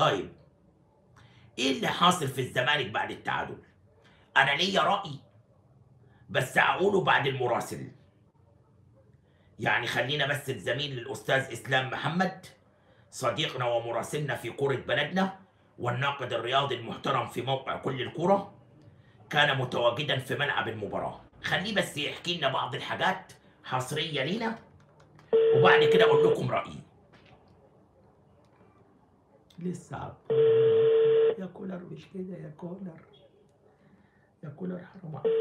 طيب ايه اللي حاصل في الزمالك بعد التعادل انا ليا راي بس اقوله بعد المراسل يعني خلينا بس الزميل الاستاذ اسلام محمد صديقنا ومراسلنا في كرة بلدنا والناقد الرياضي المحترم في موقع كل الكرة كان متواجدا في ملعب المباراة خليه بس يحكي لنا بعض الحاجات حصرية لينا وبعد كده اقول لكم رأيي لسه يا كولر مش كده يا كولر يا كولر حرام عليك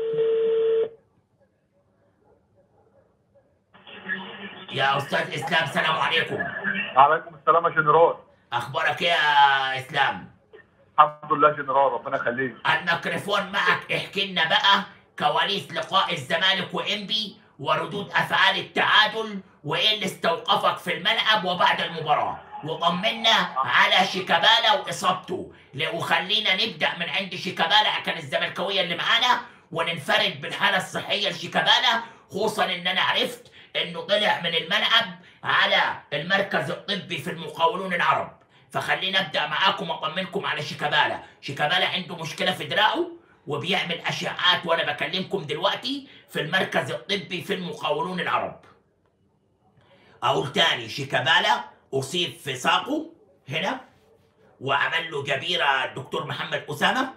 يا استاذ اسلام سلام عليكم عليكم السلام يا جنرال اخبارك ايه يا اسلام الحمد لله جنرال ربنا يخليك الميكروفون معك احكي لنا بقى كواليس لقاء الزمالك وانبي وردود افعال التعادل وايه اللي استوقفك في الملعب وبعد المباراه وطمنا على شيكابالا واصابته ل- وخلينا نبدا من عند شيكابالا كان الزملكاويه اللي معانا وننفرد بالحاله الصحيه لشيكابالا خصوصا ان انا عرفت انه طلع من الملعب على المركز الطبي في المقاولون العرب فخلينا ابدا معاكم واطمنكم على شيكابالا شيكابالا عنده مشكله في دراعه وبيعمل اشعاعات وانا بكلمكم دلوقتي في المركز الطبي في المقاولون العرب اقول تاني شيكابالا اصيب في ساقه هنا وعمل له جبيره الدكتور محمد اسامه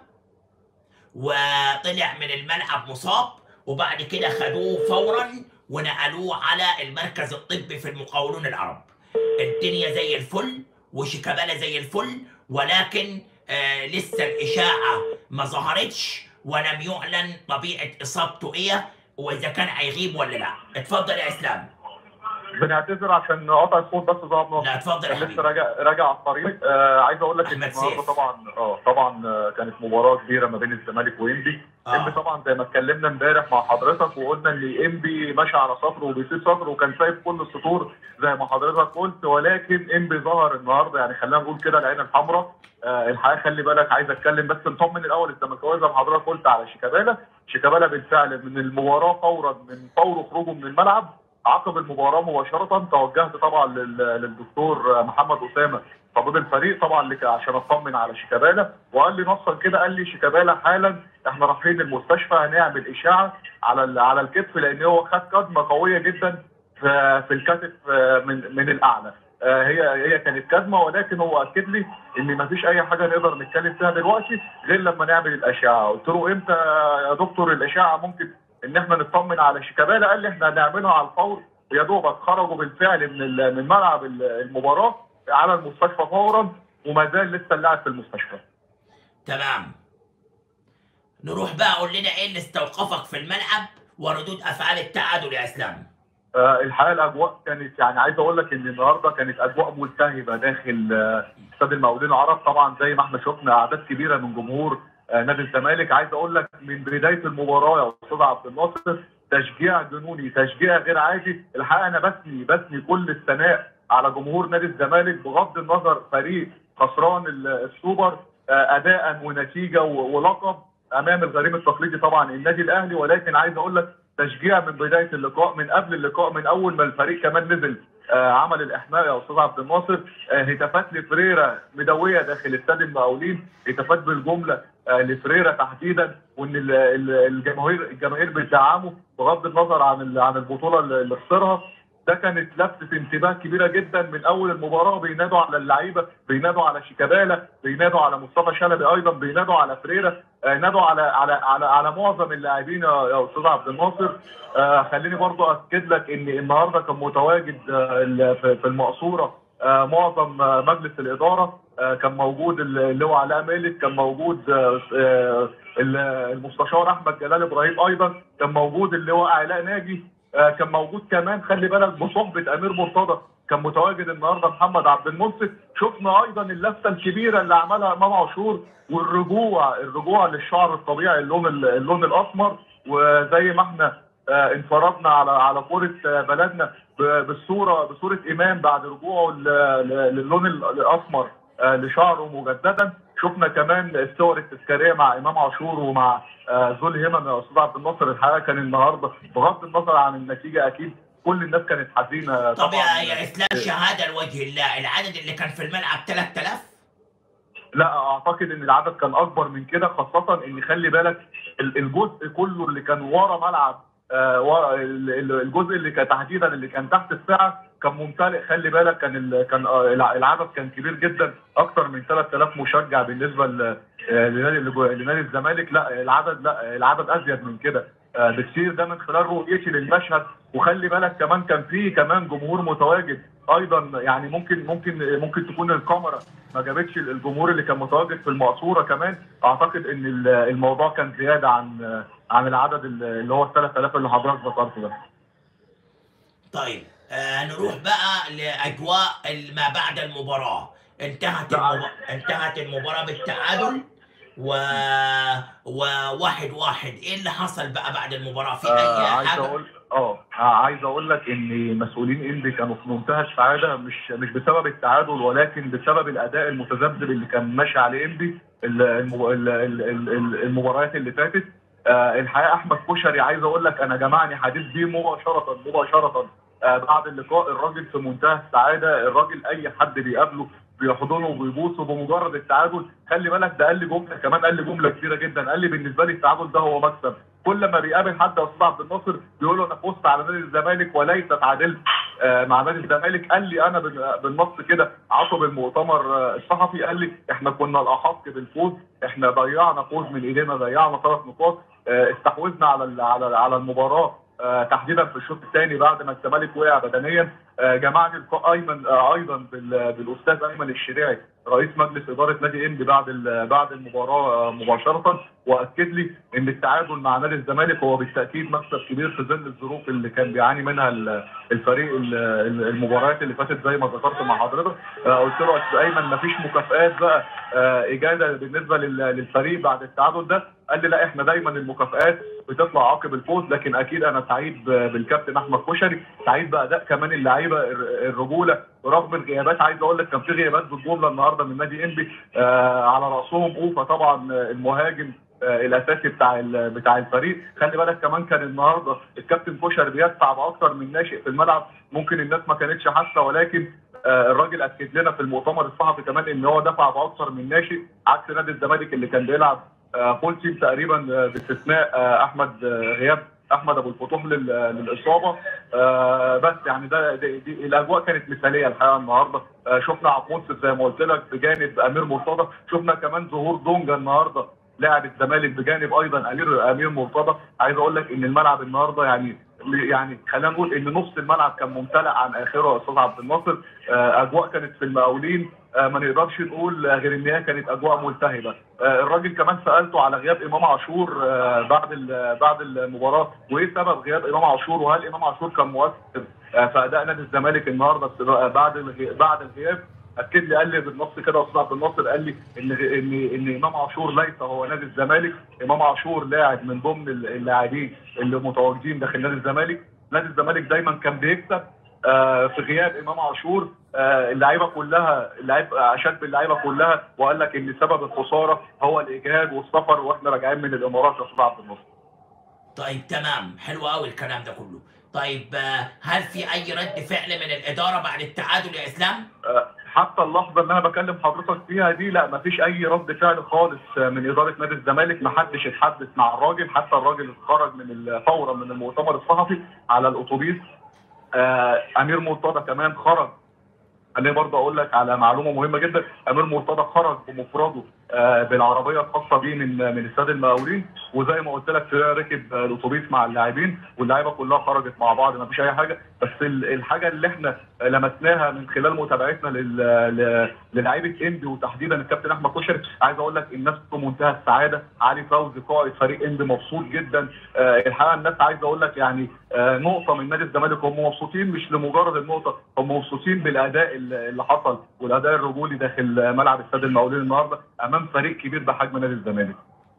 وطلع من الملعب مصاب وبعد كده خدوه فورا ونقلوه على المركز الطبي في المقاولون العرب الدنيا زي الفل وشيكابالا زي الفل ولكن آه لسه الإشاعة ما ظهرتش ولم يعلن طبيعة إصابته إيه وإذا كان هيغيب ولا لا اتفضل يا إسلام بنعتذر عشان قطع الصوت بس ظهر نص لا اتفضل يا كان لسه حبيبي راجع راجع على الطريق آه عايز اقول لك ان أحمد النهارده سيف. طبعا اه طبعا آه، كانت مباراه كبيره ما بين الزمالك وانبي آه. انبي طبعا زي ما اتكلمنا امبارح مع حضرتك وقلنا ان انبي ماشي على سطره وبيسيب سطره وكان سايب كل السطور زي ما حضرتك قلت ولكن انبي ظهر النهارده يعني خلينا نقول كده العين الحمراء آه الحقيقه خلي بالك عايز اتكلم بس نطمن الاول الزملكاويه زي ما حضرتك قلت على شيكابالا شيكابالا بالفعل من المباراه فورا من فور خروجه من الملعب عقب المباراه مباشره توجهت طبعا لل- للدكتور محمد اسامه طبيب الفريق طبعا لك عشان اطمن على شيكابالا وقال لي نصا كده قال لي شيكابالا حالا احنا رايحين المستشفى هنعمل اشاعه على ال- على الكتف لان هو خد كدمه قويه جدا في في الكتف آه، من من الاعلى آه، هي هي كانت كدمه ولكن هو اكد لي ان مفيش اي حاجه نقدر نتكلم فيها دلوقتي غير لما نعمل الاشعه قلت له امتى يا دكتور الاشعه ممكن ان احنا نطمن على شيكابالا قال لي احنا هنعملها على الفور يا دوبك خرجوا بالفعل من ال- من ملعب ال- المباراه على المستشفى فورا وما زال لسه اللاعب في المستشفى تمام نروح بقى قول لنا إيه اللي استوقفك في الملعب وردود أفعال التعادل يا إسلام آه، الحقيقه الاجواء كانت يعني عايز اقول لك ان النهارده كانت اجواء ملتهبه داخل آه، استاد المقاولين العرب طبعا زي ما احنا شفنا اعداد كبيره من جمهور آه، نادي الزمالك عايز اقول لك من بدايه المباراه يا استاذ عبد الناصر تشجيع جنوني تشجيع غير عادي الحقيقه انا بثني بثني كل الثناء على جمهور نادي الزمالك بغض النظر فريق خسران ال- السوبر آه، اداء ونتيجه و- ولقب امام الغريم التقليدي طبعا النادي الاهلي ولكن عايز اقول لك تشجيع من بدايه اللقاء من قبل اللقاء من اول ما الفريق كمان نزل آه عمل الاحماء يا استاذ عبد الناصر آه هتافات لفريرا مدويه داخل استاد المقاولين هتافات بالجمله آه لفريرا تحديدا وان ال- ال- الجماهير الجماهير بتدعمه بغض النظر عن ال- عن البطوله اللي اللي خسرها ده كانت لفتة انتباه كبيرة جدا من أول المباراة بينادوا على اللعيبة بينادوا على شيكابالا بينادوا على مصطفى شلبي أيضا بينادوا على فريرة آه، نادوا على على على على معظم اللاعبين يا يا أستاذ عبد الناصر آه، خليني برضو أكد لك إن النهاردة كان متواجد آه، ال- في في المقصورة آه، معظم آه، مجلس الإدارة آه، كان موجود اللي هو علاء مالك كان موجود آه، آه، المستشار أحمد جلال إبراهيم أيضا كان موجود اللي هو علاء ناجي آه، كان موجود كمان خلي بالك بصحبه امير مرتضى كان متواجد النهارده محمد عبد المنصف شفنا ايضا اللفته الكبيره اللي عملها امام عاشور والرجوع الرجوع للشعر الطبيعي اللون ال- اللون الاسمر وزي ما احنا آه، انفردنا على على كوره آه، بلدنا ب- بالصوره بصوره امام بعد رجوعه ل- ل- للون ال- الاسمر آه، لشعره مجددا شفنا كمان الصور التذكاريه مع امام عاشور ومع آه، ذو همم يا استاذ عبد الناصر الحقيقه كان النهارده بغض النظر عن النتيجه اكيد كل الناس كانت حزينه طب طبعا يا يا اسلام شهاده لوجه الله العدد اللي كان في الملعب 3000 لا اعتقد ان العدد كان اكبر من كده خاصه ان خلي بالك ال- الجزء كله اللي كان ورا ملعب آه، ورا ال- ال- الجزء اللي كان تحديدا اللي كان تحت الساعه كان ممتلئ خلي بالك كان ال- كان آه، الع- العدد كان كبير جدا اكتر من 3000 مشجع بالنسبه ل- آه، لنادي لنادي الزمالك لا العدد لا العدد ازيد من كده آه، بكثير ده من خلال رؤيتي للمشهد وخلي بالك كمان كان في كمان جمهور متواجد ايضا يعني ممكن ممكن ممكن تكون الكاميرا ما جابتش الجمهور اللي كان متواجد في المقصوره كمان اعتقد ان ال- الموضوع كان زياده عن عن العدد اللي هو ال 3000 اللي حضرتك ذكرته ده طيب آه نروح بقى لاجواء ال- ما بعد المباراه انتهت لا. المب... انتهت المباراه بالتعادل و... وواحد واحد ايه اللي حصل بقى بعد المباراه في آه اي عايز حاجه اقول اه آه، عايز اقول لك ان مسؤولين انبي كانوا في منتهى السعاده مش مش بسبب التعادل ولكن بسبب الاداء المتذبذب اللي كان ماشي عليه انبي ال- الم- ال- ال- ال- ال- المباريات اللي فاتت آه الحقيقه احمد كشري عايز اقول لك انا جمعني حديث بيه مباشره مباشره آه بعد اللقاء الراجل في منتهى السعاده الراجل اي حد بيقابله بيحضنه وبيبوسه بمجرد التعادل خلي بالك ده قال لي جمله كمان قال لي جمله كبيره جدا قال لي بالنسبه لي التعادل ده هو مكسب كل ما بيقابل حد يا استاذ عبد الناصر بيقول له انا فزت على نادي الزمالك وليس تعادلت آه، مع نادي الزمالك قال لي انا بال- بالنص كده عقب المؤتمر آه، الصحفي قال لي احنا كنا الاحق بالفوز احنا ضيعنا فوز من ايدينا ضيعنا ثلاث نقاط آه، استحوذنا على ال- على على المباراه آه، تحديدا في الشوط الثاني بعد ما الزمالك وقع بدنيا آه، جمعني اللقاء ايمن آه، ايضا بال- بالاستاذ ايمن الشريعي رئيس مجلس اداره نادي انبي بعد ال- بعد المباراه آه، مباشره واكد لي ان التعادل مع نادي الزمالك هو بالتاكيد مكسب كبير في ظل الظروف اللي كان بيعاني منها ال- الفريق ال- ال- المباريات اللي فاتت زي ما ذكرت مع حضرتك آه، قلت له يا استاذ ايمن مفيش مكافئات بقى آه، اجاده بالنسبه لل- للفريق بعد التعادل ده قال لي لا احنا دايما المكافئات بتطلع عقب الفوز لكن اكيد انا سعيد ب- بالكابتن احمد كشري سعيد باداء كمان اللعيبه الر- الرجوله رغم الغيابات عايز اقول لك كان في غيابات بالجمله النهارده من نادي انبي آه على راسهم اوفا طبعا آه، المهاجم آه، الاساسي بتاع ال- بتاع الفريق خلي بالك كمان كان النهارده الكابتن كشري بيدفع باكثر من ناشئ في الملعب ممكن الناس ما كانتش حاسه ولكن آه، الراجل اكد لنا في المؤتمر الصحفي كمان ان هو دفع باكثر من ناشئ عكس نادي الزمالك اللي كان بيلعب آه، فول تيم تقريبا آه، باستثناء آه، احمد آه، غياب احمد ابو الفتوح لل- للاصابه آه، بس يعني ده دي, دي الاجواء كانت مثاليه الحقيقه النهارده آه، شفنا عبد المنصف زي ما قلت لك بجانب امير مرتضى شفنا كمان ظهور دونجا النهارده لاعب الزمالك بجانب ايضا امير امير مرتضى عايز اقول لك ان الملعب النهارده يعني يعني خلينا نقول ان نص الملعب كان ممتلئ عن اخره يا استاذ عبد الناصر آه، اجواء كانت في المقاولين آه، ما نقدرش نقول آه، غير ان هي كانت اجواء ملتهبه آه، الراجل كمان سالته على غياب امام عاشور آه، بعد ال- بعد المباراه وايه سبب غياب امام عاشور وهل امام عاشور كان مؤثر آه، في اداء نادي الزمالك النهارده آه، بعد الغي- بعد الغياب اكد لي قال لي بالنص كده استاذ عبد الناصر قال لي ان ان ان امام عاشور ليس هو نادي الزمالك امام عاشور لاعب من ضمن اللاعبين اللي متواجدين داخل نادي الزمالك نادي الزمالك دايما كان بيكسب آه، في غياب امام عاشور آه، اللعيبه كلها اللعيب اشاد باللعيبه كلها وقال لك ان سبب الخساره هو الاجهاد والسفر واحنا راجعين من الامارات يا استاذ عبد الناصر طيب تمام حلو قوي الكلام ده كله طيب آه، هل في اي رد فعل من الاداره بعد التعادل يا اسلام آه، حتى اللحظه اللي انا بكلم حضرتك فيها دي لا مفيش اي رد فعل خالص آه، من اداره نادي الزمالك ما حدش اتحدث مع الراجل حتى الراجل خرج من ال- فورا من المؤتمر الصحفي على الاتوبيس آه، امير مرتضى كمان خرج خليني برضه اقول لك على معلومه مهمه جدا امير مرتضى خرج بمفرده آه، بالعربيه الخاصه بيه من من استاد المقاولين وزي ما قلت لك ركب آه، الاتوبيس مع اللاعبين واللعيبه كلها خرجت مع بعض ما فيش اي حاجه بس ال- الحاجه اللي احنا لمسناها من خلال متابعتنا لل- ل- للاعيبه اندي وتحديدا الكابتن احمد كشري عايز اقول لك الناس في منتهى السعاده علي فوزي قائد فريق اندي مبسوط جدا آه، الحقيقه الناس عايز اقول لك يعني آه، نقطه من نادي الزمالك هم مبسوطين مش لمجرد النقطه هم مبسوطين بالاداء اللي اللي حصل والاداء الرجولي داخل ملعب استاد المقاولين النهارده امام فريق كبير بحجم نادي الزمالك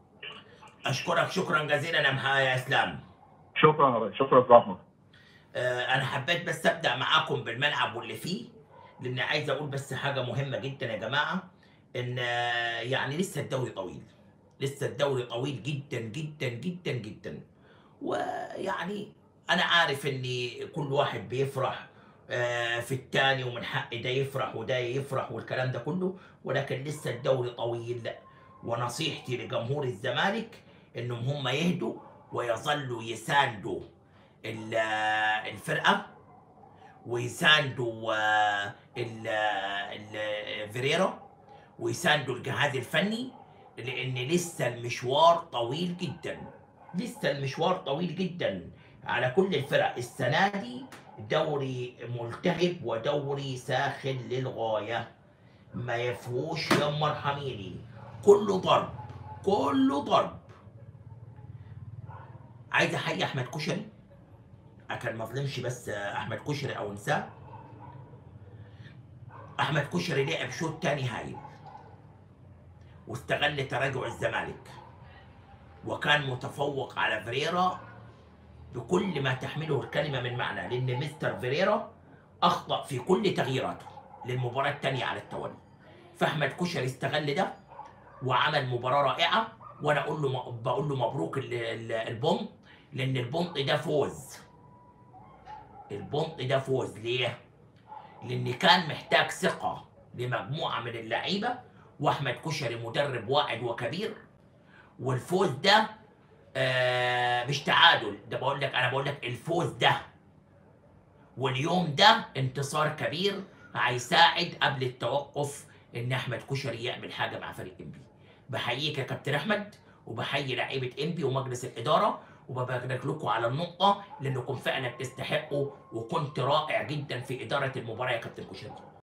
اشكرك شكرا جزيلا يا مها- يا اسلام شكرا يا ريس شكرا يا أستاذ احمد آه، انا حبيت بس ابدا معاكم بالملعب واللي فيه لان عايز اقول بس حاجه مهمه جدا يا جماعه ان آه، يعني لسه الدوري طويل لسه الدوري طويل جدا جدا جدا جدا ويعني انا عارف ان كل واحد بيفرح آه، في التاني ومن حق ده يفرح وده يفرح والكلام ده كله ولكن لسه الدوري طويل ونصيحتي لجمهور الزمالك انهم هم يهدوا ويظلوا يساندوا ال- آه، الفرقه ويساندوا آه، ال- آه، ال- فيريرا ويساندوا الجهاز الفني لان لسه المشوار طويل جدا لسه المشوار طويل جدا على كل الفرق السنه دي دوري ملتهب ودوري ساخن للغايه ما يفهوش يا مرحميني كله ضرب كله ضرب عايز احيي احمد كشري كان ما ظلمش بس احمد كشري او انساه احمد كشري لعب شوط تاني هايل واستغل تراجع الزمالك وكان متفوق على فريرا بكل ما تحمله الكلمة من معنى لأن مستر فيريرا أخطأ في كل تغييراته للمباراة الثانية على التوالي فأحمد كشري استغل ده وعمل مباراة رائعة وأنا أقول له بقول له مبروك ال- ال- البونط لأن البونط ده فوز البونط ده فوز ليه؟ لأن كان محتاج ثقة لمجموعة من اللعيبة وأحمد كشري مدرب واعد وكبير والفوز ده آه مش تعادل ده بقول لك انا بقول لك الفوز ده واليوم ده انتصار كبير هيساعد قبل التوقف ان احمد كشري يعمل حاجه مع فريق انبي بحييك يا كابتن احمد وبحيي لعيبه انبي ومجلس الاداره وببارك لكم على النقطه لانكم فعلا تستحقوا وكنت رائع جدا في اداره المباراه يا كابتن كشري